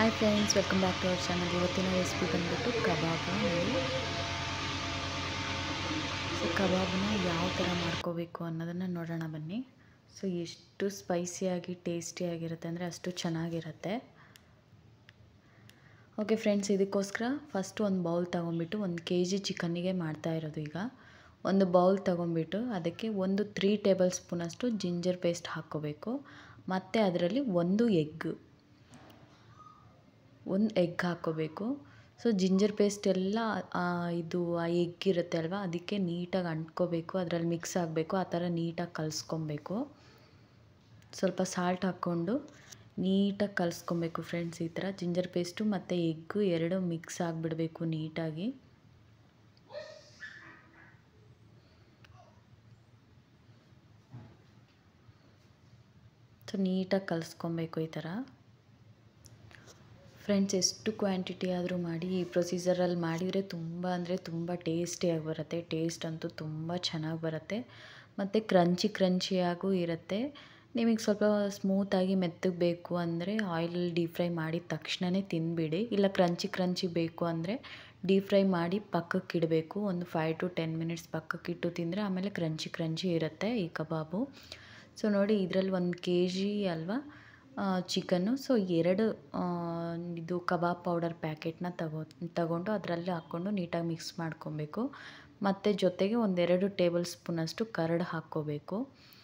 hi friends welcome back to our channel ಇವತ್ತಿನ recipe ಬಂದ್ಬಿಟ್ಟು kebab ನೋಡಿ ಸೊ ಕಬಾಬ್ನ ಯಾವ ಥರ ಮಾಡ್ಕೋಬೇಕು ಅನ್ನೋದನ್ನು ನೋಡೋಣ ಬನ್ನಿ ಸೊ ಎಷ್ಟು ಸ್ಪೈಸಿಯಾಗಿ ಟೇಸ್ಟಿಯಾಗಿರುತ್ತೆ ಅಂದರೆ ಅಷ್ಟು ಚೆನ್ನಾಗಿರುತ್ತೆ ಓಕೆ ಫ್ರೆಂಡ್ಸ್ ಇದಕ್ಕೋಸ್ಕರ ಫಸ್ಟ್ ಒಂದು ಬೌಲ್ ತೊಗೊಂಬಿಟ್ಟು ಒಂದು ಕೆ ಜಿ ಚಿಕನ್ನಿಗೆ ಮಾಡ್ತಾ ಇರೋದು ಈಗ ಒಂದು ಬೌಲ್ ತೊಗೊಂಬಿಟ್ಟು ಅದಕ್ಕೆ ಒಂದು ತ್ರೀ ಟೇಬಲ್ ಸ್ಪೂನಷ್ಟು ಜಿಂಜರ್ ಪೇಸ್ಟ್ ಹಾಕ್ಕೋಬೇಕು ಮತ್ತು ಅದರಲ್ಲಿ ಒಂದು ಎಗ್ ಒಂದು ಎಗ್ ಹಾಕ್ಕೋಬೇಕು ಸೊ ಜಿಂಜರ್ ಪೇಸ್ಟ್ ಎಲ್ಲ ಇದು ಆ ಎಗ್ ಇರುತ್ತೆ ಅಲ್ವಾ ಅದಕ್ಕೆ ನೀಟಾಗಿ ಅಂಟ್ಕೋಬೇಕು ಅದರಲ್ಲಿ ಮಿಕ್ಸ್ ಆಗಬೇಕು ಆ ಥರ ನೀಟಾಗಿ ಕಲಿಸ್ಕೊಬೇಕು ಸ್ವಲ್ಪ ಸಾಲ್ಟ್ ಹಾಕ್ಕೊಂಡು ನೀಟಾಗಿ ಕಲಿಸ್ಕೊಬೇಕು ಫ್ರೆಂಡ್ಸ್ ಈ ಥರ ಜಿಂಜರ್ ಪೇಸ್ಟು ಮತ್ತು ಎಗ್ಗು ಎರಡು ಮಿಕ್ಸ್ ಆಗಿಬಿಡಬೇಕು ನೀಟಾಗಿ ಸೊ ನೀಟಾಗಿ ಕಲಿಸ್ಕೊಬೇಕು ಈ ಥರ ಫ್ರೆಂಡ್ಸ್ ಎಷ್ಟು ಕ್ವಾಂಟಿಟಿ ಆದರೂ ಮಾಡಿ ಈ ಪ್ರೊಸೀಜರಲ್ಲಿ ಮಾಡಿದರೆ ತುಂಬ ಅಂದರೆ ತುಂಬ ಟೇಸ್ಟಿಯಾಗಿ ಬರುತ್ತೆ ಟೇಸ್ಟ್ ಅಂತೂ ತುಂಬ ಚೆನ್ನಾಗಿ ಬರುತ್ತೆ ಮತ್ತು ಕ್ರಂಚಿ ಕ್ರಂಚಿಯಾಗೂ ಇರುತ್ತೆ ನಿಮಗೆ ಸ್ವಲ್ಪ ಸ್ಮೂತಾಗಿ ಮೆತ್ತಗೆ ಬೇಕು ಅಂದರೆ ಆಯಿಲಲ್ಲಿ ಡೀಪ್ ಫ್ರೈ ಮಾಡಿದ ತಕ್ಷಣವೇ ತಿಂದುಬಿಡಿ ಇಲ್ಲ ಕ್ರಂಚಿ ಕ್ರಂಚಿ ಬೇಕು ಅಂದರೆ ಡೀಪ್ ಫ್ರೈ ಮಾಡಿ ಪಕ್ಕಕ್ಕೆ ಇಡಬೇಕು ಒಂದು ಫೈವ್ ಟು ಟೆನ್ ಮಿನಿಟ್ಸ್ ಪಕ್ಕಕ್ಕೆ ಇಟ್ಟು ತಿಂದರೆ ಆಮೇಲೆ ಕ್ರಂಚಿ ಕ್ರಂಚಿ ಇರುತ್ತೆ ಈ ಕಬಾಬು ಸೊ ನೋಡಿ ಇದರಲ್ಲಿ ಒಂದು ಕೆ ಜಿ ಅಲ್ವಾ ಚಿಕನ್ನು ಸೊ ಎರಡು ಇದು ಕಬಾಬ್ ಪೌಡರ್ ಪ್ಯಾಕೆಟ್ನ ತಗೋ ತಗೊಂಡು ಅದರಲ್ಲಿ ಹಾಕ್ಕೊಂಡು ನೀಟಾಗಿ ಮಿಕ್ಸ್ ಮಾಡ್ಕೊಬೇಕು ಮತ್ತು ಜೊತೆಗೆ ಒಂದೆರಡು ಟೇಬಲ್ ಸ್ಪೂನಷ್ಟು ಕರ್ಡ್ ಹಾಕ್ಕೋಬೇಕು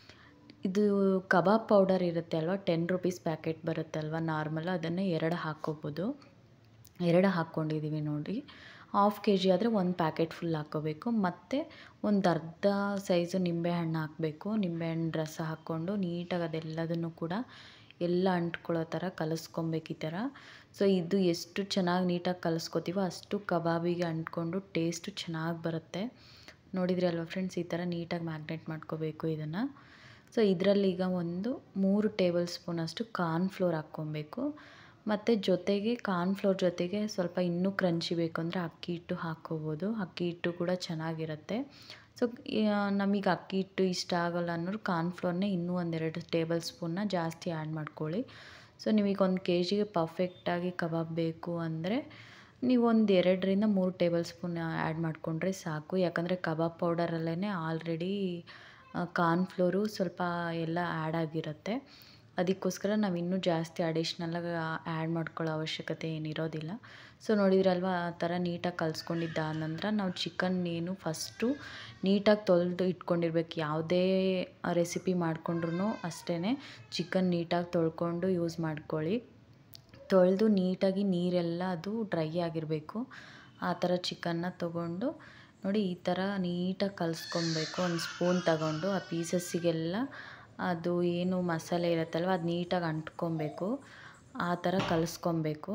ಇದು ಕಬಾಬ್ ಪೌಡರ್ ಇರುತ್ತೆ ಅಲ್ವಾ ಟೆನ್ ರುಪೀಸ್ ಪ್ಯಾಕೆಟ್ ಬರುತ್ತೆ ಅಲ್ವಾ ನಾರ್ಮಲ್ ಅದನ್ನು ಎರಡು ಹಾಕ್ಕೋಬೋದು ಎರಡು ಹಾಕ್ಕೊಂಡಿದ್ದೀವಿ ನೋಡಿ ಹಾಫ್ ಕೆ ಜಿ ಆದರೆ ಒಂದು ಪ್ಯಾಕೆಟ್ ಫುಲ್ ಹಾಕ್ಕೋಬೇಕು ಮತ್ತು ಒಂದು ಅರ್ಧ ಸೈಜು ನಿಂಬೆಹಣ್ಣು ಹಾಕಬೇಕು ನಿಂಬೆಹಣ್ಣು ರಸ ಹಾಕ್ಕೊಂಡು ನೀಟಾಗಿ ಅದೆಲ್ಲದನ್ನು ಕೂಡ ಎಲ್ಲ ಅಂಟ್ಕೊಳ್ಳೋ ಥರ ಕಲಿಸ್ಕೊಬೇಕು ಈ ಥರ ಸೊ ಇದು ಎಷ್ಟು ಚೆನ್ನಾಗಿ ನೀಟಾಗಿ ಕಲಿಸ್ಕೊತೀವೋ ಅಷ್ಟು ಕಬಾಬಿಗೆ ಅಂಟ್ಕೊಂಡು ಟೇಸ್ಟು ಚೆನ್ನಾಗಿ ಬರುತ್ತೆ ನೋಡಿದ್ರಿ ಅಲ್ವಾ ಫ್ರೆಂಡ್ಸ್ ಈ ಥರ ನೀಟಾಗಿ ಮ್ಯಾಗ್ನೇಟ್ ಮಾಡ್ಕೋಬೇಕು ಇದನ್ನು ಸೊ ಇದರಲ್ಲಿ ಈಗ ಒಂದು ಮೂರು ಟೇಬಲ್ ಸ್ಪೂನಷ್ಟು ಕಾರ್ನ್ಫ್ಲೋರ್ ಹಾಕ್ಕೊಬೇಕು ಮತ್ತು ಜೊತೆಗೆ ಕಾರ್ನ್ಫ್ಲೋರ್ ಜೊತೆಗೆ ಸ್ವಲ್ಪ ಇನ್ನೂ ಕ್ರಂಚಿ ಬೇಕು ಅಂದರೆ ಅಕ್ಕಿ ಹಿಟ್ಟು ಹಾಕ್ಕೋಬೋದು ಅಕ್ಕಿ ಹಿಟ್ಟು ಕೂಡ ಚೆನ್ನಾಗಿರುತ್ತೆ ಸೊ ನಮಗೆ ಅಕ್ಕಿ ಹಿಟ್ಟು ಇಷ್ಟ ಆಗೋಲ್ಲ ಅನ್ನೋರು ಕಾರ್ನ್ಫ್ಲೋರ್ನೇ ಇನ್ನೂ ಒಂದೆರಡು ಟೇಬಲ್ ಸ್ಪೂನ್ನ ಜಾಸ್ತಿ ಆ್ಯಡ್ ಮಾಡ್ಕೊಳ್ಳಿ ಸೊ ನಿಮಗೆ ಒಂದು ಕೆ ಜಿಗೆ ಪರ್ಫೆಕ್ಟಾಗಿ ಕಬಾಬ್ ಬೇಕು ಅಂದರೆ ನೀವು ಒಂದು ಎರಡರಿಂದ ಮೂರು ಟೇಬಲ್ ಸ್ಪೂನ್ ಆ್ಯಡ್ ಮಾಡಿಕೊಂಡ್ರೆ ಸಾಕು ಯಾಕಂದರೆ ಕಬಾಬ್ ಪೌಡರಲ್ಲೇ ಆಲ್ರೆಡಿ ಕಾರ್ನ್ಫ್ಲೋರು ಸ್ವಲ್ಪ ಎಲ್ಲ ಆ್ಯಡ್ ಆಗಿರುತ್ತೆ ಅದಕ್ಕೋಸ್ಕರ ನಾವು ಇನ್ನೂ ಜಾಸ್ತಿ ಅಡಿಷ್ನಲಾಗಿ ಆ್ಯಡ್ ಮಾಡ್ಕೊಳ್ಳೋ ಅವಶ್ಯಕತೆ ಏನಿರೋದಿಲ್ಲ ಸೊ ನೋಡಿದ್ರಲ್ವ ಆ ಥರ ನೀಟಾಗಿ ಕಲಿಸ್ಕೊಂಡಿದ್ದಾದ ನಂತರ ನಾವು ಚಿಕನ್ ಏನು ಫಸ್ಟು ನೀಟಾಗಿ ತೊಳೆದು ಇಟ್ಕೊಂಡಿರ್ಬೇಕು ಯಾವುದೇ ರೆಸಿಪಿ ಮಾಡಿಕೊಂಡ್ರು ಅಷ್ಟೇ ಚಿಕನ್ ನೀಟಾಗಿ ತೊಳ್ಕೊಂಡು ಯೂಸ್ ಮಾಡ್ಕೊಳ್ಳಿ ತೊಳೆದು ನೀಟಾಗಿ ನೀರೆಲ್ಲ ಅದು ಡ್ರೈ ಆಗಿರಬೇಕು ಆ ಥರ ಚಿಕನ್ನ ತೊಗೊಂಡು ನೋಡಿ ಈ ಥರ ನೀಟಾಗಿ ಕಲಿಸ್ಕೊಬೇಕು ಒಂದು ಸ್ಪೂನ್ ತಗೊಂಡು ಆ ಪೀಸಸ್ಸಿಗೆಲ್ಲ ಅದು ಏನು ಮಸಾಲೆ ಇರುತ್ತಲ್ವ ಅದು ನೀಟಾಗಿ ಅಂಟ್ಕೊಬೇಕು ಆ ಥರ ಕಲಿಸ್ಕೊಬೇಕು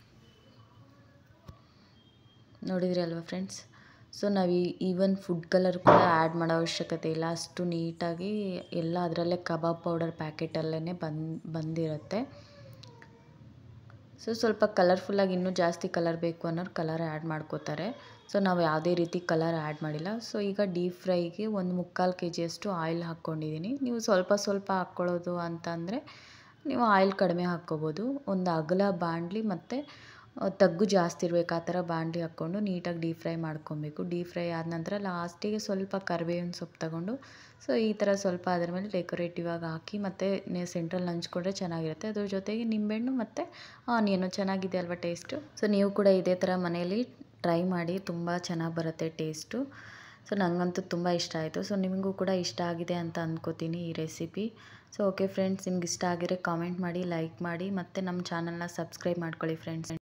ನೋಡಿದ್ರಿ ಅಲ್ವಾ ಫ್ರೆಂಡ್ಸ್ ಸೊ ನಾವು ಈವನ್ ಫುಡ್ ಕಲರ್ ಕೂಡ ಆ್ಯಡ್ ಮಾಡೋ ಅವಶ್ಯಕತೆ ಇಲ್ಲ ಅಷ್ಟು ನೀಟಾಗಿ ಎಲ್ಲ ಅದರಲ್ಲೇ ಕಬಾಬ್ ಪೌಡರ್ ಪ್ಯಾಕೆಟಲ್ಲೇ ಬಂದು ಬಂದಿರುತ್ತೆ ಸೊ ಸ್ವಲ್ಪ ಕಲರ್ಫುಲ್ಲಾಗಿ ಇನ್ನೂ ಜಾಸ್ತಿ ಕಲರ್ ಬೇಕು ಅನ್ನೋರು ಕಲರ್ ಆ್ಯಡ್ ಮಾಡ್ಕೋತಾರೆ ಸೊ ನಾವು ಯಾವುದೇ ರೀತಿ ಕಲರ್ ಆ್ಯಡ್ ಮಾಡಿಲ್ಲ ಸೊ ಈಗ ಡೀಪ್ ಫ್ರೈಗೆ ಒಂದು ಮುಕ್ಕಾಲು ಕೆ ಜಿಯಷ್ಟು ಆಯಿಲ್ ಹಾಕ್ಕೊಂಡಿದ್ದೀನಿ ನೀವು ಸ್ವಲ್ಪ ಸ್ವಲ್ಪ ಹಾಕ್ಕೊಳ್ಳೋದು ಅಂತಂದರೆ ನೀವು ಆಯಿಲ್ ಕಡಿಮೆ ಹಾಕ್ಕೋಬೋದು ಒಂದು ಅಗಲ ಬಾಣಲಿ ಮತ್ತು ತಗ್ಗು ಜಾಸ್ತಿ ಇರಬೇಕು ಆ ಥರ ಬಾಣಲಿ ಹಾಕ್ಕೊಂಡು ನೀಟಾಗಿ ಡೀಪ್ ಫ್ರೈ ಮಾಡ್ಕೊಬೇಕು ಡೀಪ್ ಫ್ರೈ ಆದ ನಂತರ ಲಾಸ್ಟಿಗೆ ಸ್ವಲ್ಪ ಕರಿಬೇವಿನ ಸೊಪ್ಪು ತಗೊಂಡು ಸೊ ಈ ಥರ ಸ್ವಲ್ಪ ಅದರ ಮೇಲೆ ಡೆಕೋರೇಟಿವ್ ಆಗಿ ಹಾಕಿ ಮತ್ತು ಸೆಂಟ್ರಲ್ಲಿ ಹಂಚ್ಕೊಂಡ್ರೆ ಚೆನ್ನಾಗಿರುತ್ತೆ ಅದ್ರ ಜೊತೆಗೆ ನಿಂಬೆಹಣ್ಣು ಮತ್ತು ಆನಿಯನು ಚೆನ್ನಾಗಿದೆ ಅಲ್ವಾ ಟೇಸ್ಟು ಸೊ ನೀವು ಕೂಡ ಇದೇ ಥರ ಮನೆಯಲ್ಲಿ ಟ್ರೈ ಮಾಡಿ ತುಂಬ ಚೆನ್ನಾಗಿ ಬರುತ್ತೆ ಟೇಸ್ಟು ಸೊ ನನಗಂತೂ ತುಂಬ ಇಷ್ಟ ಆಯಿತು ಸೊ ನಿಮಗೂ ಕೂಡ ಇಷ್ಟ ಆಗಿದೆ ಅಂತ ಅಂದ್ಕೋತೀನಿ ಈ ರೆಸಿಪಿ ಸೊ ಓಕೆ ಫ್ರೆಂಡ್ಸ್ ನಿಮ್ಗೆ ಇಷ್ಟ ಆಗಿದ್ರೆ ಕಾಮೆಂಟ್ ಮಾಡಿ ಲೈಕ್ ಮಾಡಿ ಮತ್ತು ನಮ್ಮ ಚಾನಲ್ನ ಸಬ್ಸ್ಕ್ರೈಬ್ ಮಾಡ್ಕೊಳ್ಳಿ ಫ್ರೆಂಡ್ಸ್